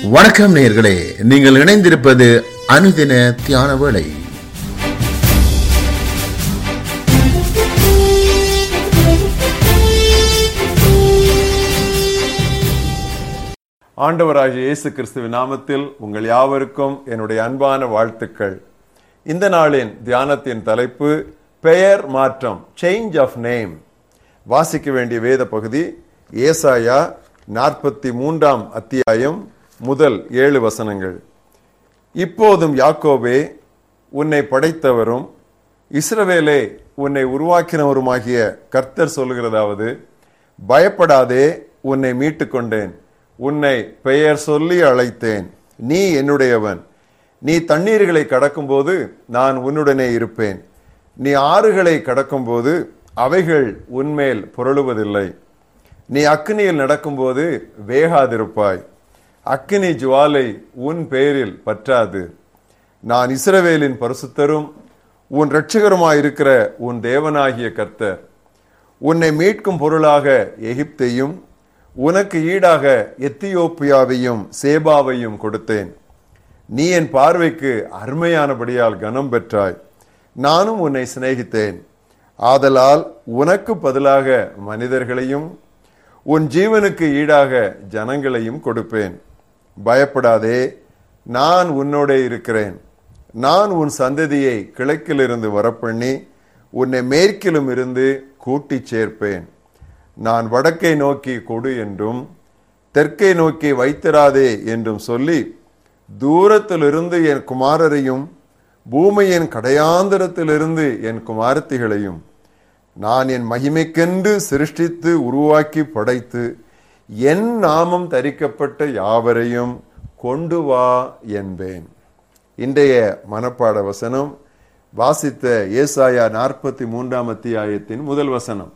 வணக்கம் நேயர்களே நீங்கள் இணைந்திருப்பது அனுதின தியான வேளை ஆண்டவராகிய இயேசு கிறிஸ்துவின் நாமத்தில் உங்கள் யாவருக்கும் என்னுடைய அன்பான வாழ்த்துக்கள் இந்த நாளின் தியானத்தின் தலைப்பு பெயர் மாற்றம் சேஞ்ச் ஆஃப் நேம் வாசிக்க வேண்டிய வேத பகுதி ஏசாயா நாற்பத்தி மூன்றாம் அத்தியாயம் முதல் ஏழு வசனங்கள் இப்போதும் யாக்கோபே உன்னை படைத்தவரும் இஸ்ரவேலே உன்னை உருவாக்கினவருமாகிய கர்த்தர் சொல்லுகிறதாவது பயப்படாதே உன்னை மீட்டுக் கொண்டேன் உன்னை பெயர் சொல்லி அழைத்தேன் நீ என்னுடையவன் நீ தண்ணீர்களை கடக்கும்போது நான் உன்னுடனே இருப்பேன் நீ ஆறுகளை கடக்கும்போது அவைகள் உன்மேல் புரளுவதில்லை நீ அக்னியில் நடக்கும்போது வேகாதிருப்பாய் அக்கினி ஜுவாலை உன் பேரில் பற்றாது நான் இஸ்ரவேலின் பரிசுத்தரும் உன் இரட்சகருமாயிருக்கிற உன் தேவனாகிய கர்த்தர் உன்னை மீட்கும் பொருளாக எகிப்தையும் உனக்கு ஈடாக எத்தியோப்பியாவையும் சேபாவையும் கொடுத்தேன் நீ என் பார்வைக்கு அருமையானபடியால் கனம் பெற்றாய் நானும் உன்னை சிநேகித்தேன் ஆதலால் உனக்கு பதிலாக மனிதர்களையும் உன் ஜீவனுக்கு ஈடாக ஜனங்களையும் கொடுப்பேன் பயப்படாதே நான் உன்னோட இருக்கிறேன் நான் உன் சந்ததியை கிழக்கிலிருந்து வரப்பண்ணி உன்னை மேற்கிலும் இருந்து கூட்டிச் சேர்ப்பேன் நான் வடக்கை நோக்கி கொடு என்றும் தெற்கை நோக்கி வைத்திராதே என்றும் சொல்லி தூரத்திலிருந்து என் குமாரரையும் பூமியின் கடையாந்திரத்திலிருந்து என் குமாரத்திகளையும் நான் என் மகிமைக்கென்று சிருஷ்டித்து உருவாக்கி படைத்து என் நாமம் தரிக்கப்பட்ட யாவரையும் கொண்டு வா என்பேன் இன்றைய மனப்பாட வசனம் வாசித்த ஏசாயா நாற்பத்தி மூன்றாம் அத்தியாயத்தின் முதல் வசனம்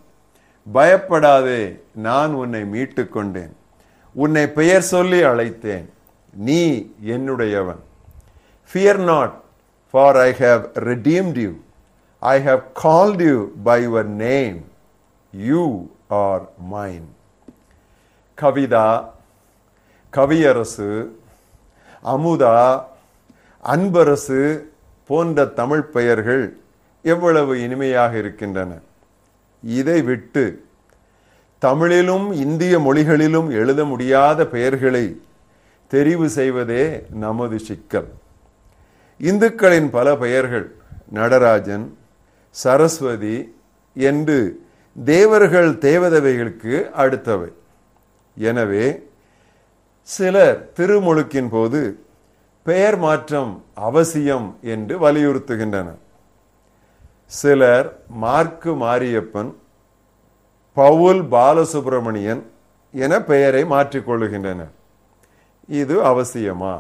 பயப்படாதே நான் உன்னை மீட்டுக் கொண்டேன் உன்னை பெயர் சொல்லி அழைத்தேன் நீ என்னுடையவன் fear not for I have redeemed you I have called you by your name you are mine Kavitha Kaviyarasu Amutha Anbarasu போன்ற தமிழ் பெயர்கள் எவ்வளவு இனிமையாக இருக்கின்றன இதை விட்டு தமிழிலும் இந்திய மொழிகளிலும் எழுத முடியாத பெயர்களை தெரிவு செய்வதே நமது சிக்கல் இந்துக்களின் பல பெயர்கள் நடராஜன் சரஸ்வதி என்று தேவர்கள் தேவதவைகளுக்கு அடுத்தவை எனவே சிலர் திருமுழுக்கின் போது பெயர் மாற்றம் அவசியம் என்று வலியுறுத்துகின்றனர் சிலர் மார்க்கு மாரியப்பன் பவுல் பாலசுப்பிரமணியன் என பெயரை மாற்றிக்கொள்ளுகின்றனர் இது அவசியமா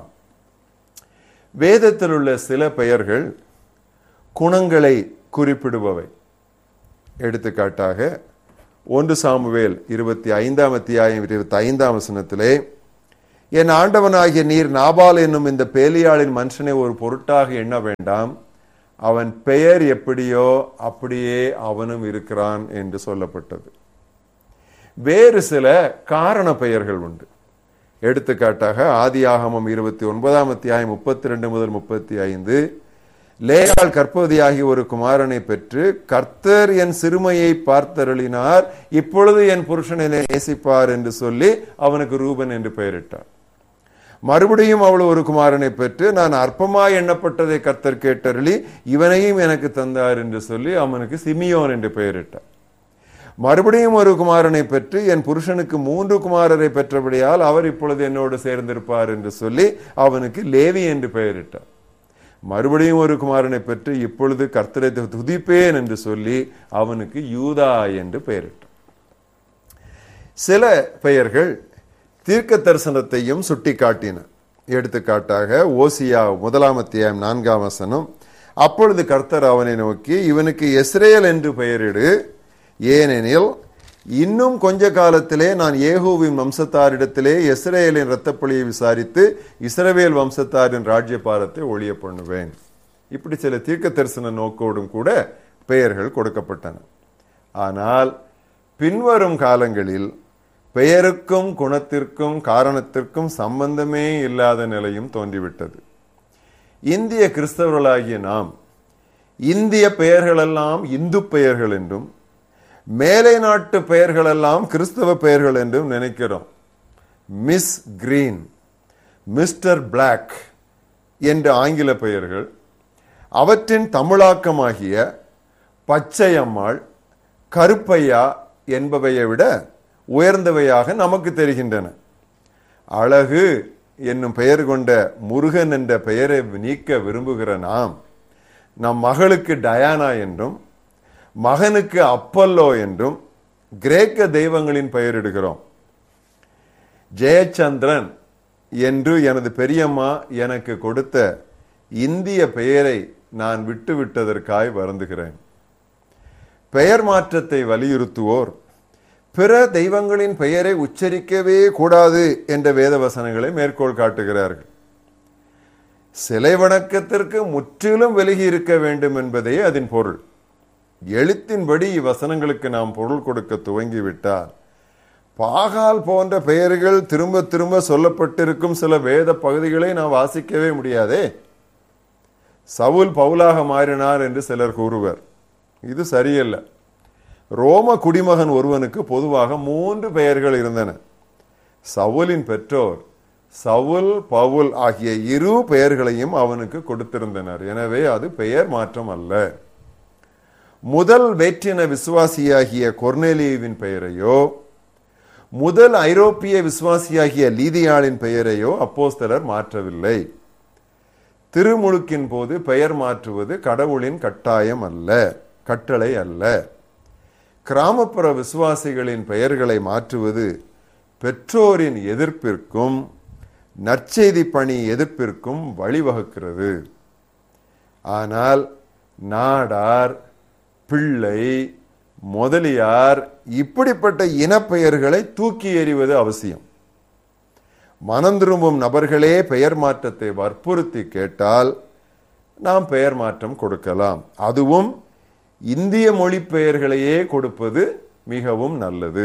வேதத்தில் உள்ள சில பெயர்கள் குணங்களை குறிப்பிடுபவை எடுத்துக்காட்டாக ஒன்று சாமுவேல் இருபத்தி ஐந்தாம் அத்தியாயம் இருபத்தி ஐந்தாம் வசனத்திலே என் ஆண்டவனாகிய நீர் நாபால் என்னும் இந்த பேலியாளின் மனுஷனை ஒரு பொருட்டாக எண்ண வேண்டாம் அவன் பெயர் எப்படியோ அப்படியே அவனும் இருக்கிறான் என்று சொல்லப்பட்டது வேறு சில காரண பெயர்கள் உண்டு எடுத்துக்காட்டாக ஆதியாகமம் இருபத்தி ஒன்பதாம் அத்தியாயம் முப்பத்தி ரெண்டு முதல் முப்பத்தி ஐந்து லேயாள் கற்பவதியாகி ஒரு குமாரனை பெற்று கர்த்தர் என் சிறுமையை பார்த்தருளினார் இப்பொழுது என் புருஷனை நேசிப்பார் என்று சொல்லி அவனுக்கு ரூபன் என்று பெயரிட்டார் மறுபடியும் அவள் ஒரு குமாரனை பெற்று நான் அற்பமாய் எண்ணப்பட்டதை கர்த்தர் கேட்டருளி இவனையும் எனக்கு தந்தார் என்று சொல்லி அவனுக்கு சிமியோன் என்று பெயரிட்டார் மறுபடியும் ஒரு குமாரனை பெற்று என் புருஷனுக்கு மூன்று குமாரரை பெற்றபடியால் அவர் இப்பொழுது என்னோடு சேர்ந்திருப்பார் என்று சொல்லி அவனுக்கு லேவி என்று பெயரிட்டார் மறுபடியும் ஒரு குமாரனை பெற்று இப்பொழுது கர்த்தரை துதிப்பேன் என்று சொல்லி அவனுக்கு யூதா என்று பெயரிட்டார் சில பெயர்கள் தீர்க்க தரிசனத்தையும் சுட்டி காட்டின எடுத்துக்காட்டாக ஓசியா முதலாம் அத்தியாயம் நான்காம் வசனம் அப்பொழுது கர்த்தர் அவனை நோக்கி இவனுக்கு எஸ்ரேல் என்று பெயரிடு ஏனெனில் இன்னும் கொஞ்ச காலத்திலே நான் ஏகோவின் வம்சத்தாரிடத்திலே இஸ்ரேலின் இரத்தப்பொழியை விசாரித்து இஸ்ரவேல் வம்சத்தாரின் ராஜ்யபாரத்தை ஒழிய பண்ணுவேன் இப்படி சில தீர்க்க தரிசன நோக்கோடும் கூட பெயர்கள் கொடுக்கப்பட்டன ஆனால் பின்வரும் காலங்களில் பெயருக்கும் குணத்திற்கும் காரணத்திற்கும் சம்பந்தமே இல்லாத நிலையும் தோன்றிவிட்டது இந்திய கிறிஸ்தவர்களாகிய நாம் இந்திய பெயர்களெல்லாம் இந்து பெயர்கள் என்றும் மேலை நாட்டு பெயர்களெல்லாம் கிறிஸ்தவ பெயர்கள் என்றும் நினைக்கிறோம் மிஸ் கிரீன் மிஸ்டர் பிளாக் என்ற ஆங்கில பெயர்கள் அவற்றின் தமிழாக்கமாகிய பச்சையம்மாள் கருப்பையா என்பவையை விட உயர்ந்தவையாக நமக்கு தெரிகின்றன அழகு என்னும் பெயர் கொண்ட முருகன் என்ற பெயரை நீக்க விரும்புகிற நாம் நம் மகளுக்கு டயானா என்றும் மகனுக்கு அப்பல்லோ என்றும் கிரேக்க தெய்வங்களின் பெயரிடுகிறோம் ஜெயச்சந்திரன் என்று எனது பெரியம்மா எனக்கு கொடுத்த இந்திய பெயரை நான் விட்டு விட்டதற்காய் வருந்துகிறேன் பெயர் மாற்றத்தை வலியுறுத்துவோர் பிற தெய்வங்களின் பெயரை உச்சரிக்கவே கூடாது என்ற வேத வசனங்களை மேற்கோள் காட்டுகிறார்கள் சிலை வணக்கத்திற்கு முற்றிலும் விலகி இருக்க வேண்டும் என்பதே அதன் பொருள் எழுத்தின்படி இவ்வசனங்களுக்கு நாம் பொருள் கொடுக்க துவங்கிவிட்டால் பாகால் போன்ற பெயர்கள் திரும்ப திரும்ப சொல்லப்பட்டிருக்கும் சில வேத பகுதிகளை நாம் வாசிக்கவே முடியாதே சவுல் பவுலாக மாறினார் என்று சிலர் கூறுவர் இது சரியல்ல ரோம குடிமகன் ஒருவனுக்கு பொதுவாக மூன்று பெயர்கள் இருந்தன சவுலின் பெற்றோர் சவுல் பவுல் ஆகிய இரு பெயர்களையும் அவனுக்கு கொடுத்திருந்தனர் எனவே அது பெயர் மாற்றம் அல்ல முதல் வேற்றின விசுவாசியாகிய கொர்னேலியுவின் பெயரையோ முதல் ஐரோப்பிய விசுவாசியாகிய லீதியாளின் பெயரையோ அப்போஸ்தலர் மாற்றவில்லை திருமுழுக்கின் போது பெயர் மாற்றுவது கடவுளின் கட்டாயம் அல்ல கட்டளை அல்ல கிராமப்புற விசுவாசிகளின் பெயர்களை மாற்றுவது பெற்றோரின் எதிர்ப்பிற்கும் நற்செய்தி பணி எதிர்ப்பிற்கும் வழிவகுக்கிறது ஆனால் நாடார் பிள்ளை முதலியார் இப்படிப்பட்ட இனப்பெயர்களை தூக்கி எறிவது அவசியம் மனம் திரும்பும் நபர்களே பெயர் மாற்றத்தை வற்புறுத்தி கேட்டால் நாம் பெயர் மாற்றம் கொடுக்கலாம் அதுவும் இந்திய மொழி பெயர்களையே கொடுப்பது மிகவும் நல்லது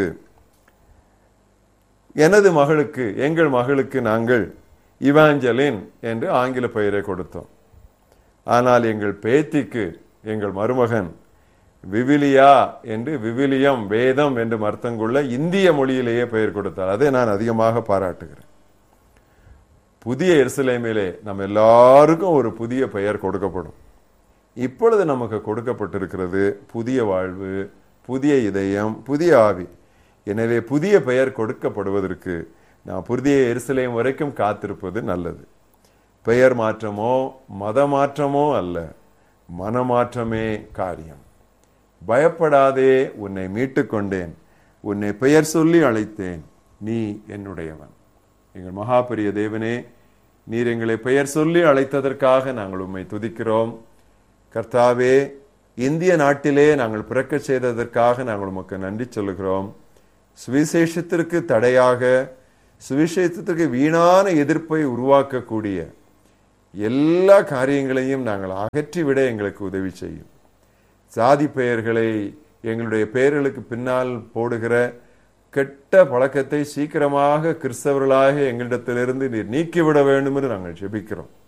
எனது மகளுக்கு எங்கள் மகளுக்கு நாங்கள் இவாஞ்சலின் என்று ஆங்கில பெயரை கொடுத்தோம் ஆனால் எங்கள் பேத்திக்கு எங்கள் மருமகன் விவிலியா என்று விவிலியம் வேதம் என்று அர்த்தம் கொள்ள இந்திய மொழியிலேயே பெயர் கொடுத்தார் அதை நான் அதிகமாக பாராட்டுகிறேன் புதிய எருசலேமிலே நம்ம எல்லாருக்கும் ஒரு புதிய பெயர் கொடுக்கப்படும் இப்பொழுது நமக்கு கொடுக்கப்பட்டிருக்கிறது புதிய வாழ்வு புதிய இதயம் புதிய ஆவி எனவே புதிய பெயர் கொடுக்கப்படுவதற்கு நான் புதிய எருசலேம் வரைக்கும் காத்திருப்பது நல்லது பெயர் மாற்றமோ மத மாற்றமோ அல்ல மனமாற்றமே காரியம் பயப்படாதே உன்னை மீட்டுக் கொண்டேன் உன்னை பெயர் சொல்லி அழைத்தேன் நீ என்னுடையவன் எங்கள் மகாபெரிய தேவனே நீர் எங்களை பெயர் சொல்லி அழைத்ததற்காக நாங்கள் உம்மை துதிக்கிறோம் கர்த்தாவே இந்திய நாட்டிலே நாங்கள் பிறக்க செய்ததற்காக நாங்கள் உமக்கு நன்றி சொல்லுகிறோம் சுவிசேஷத்திற்கு தடையாக சுவிசேஷத்திற்கு வீணான எதிர்ப்பை உருவாக்கக்கூடிய எல்லா காரியங்களையும் நாங்கள் அகற்றிவிட எங்களுக்கு உதவி செய்யும் சாதி பெயர்களை எங்களுடைய பெயர்களுக்கு பின்னால் போடுகிற கெட்ட பழக்கத்தை சீக்கிரமாக கிறிஸ்தவர்களாக எங்களிடத்திலிருந்து நீர் நீக்கிவிட வேண்டும் என்று நாங்கள் ஜெபிக்கிறோம்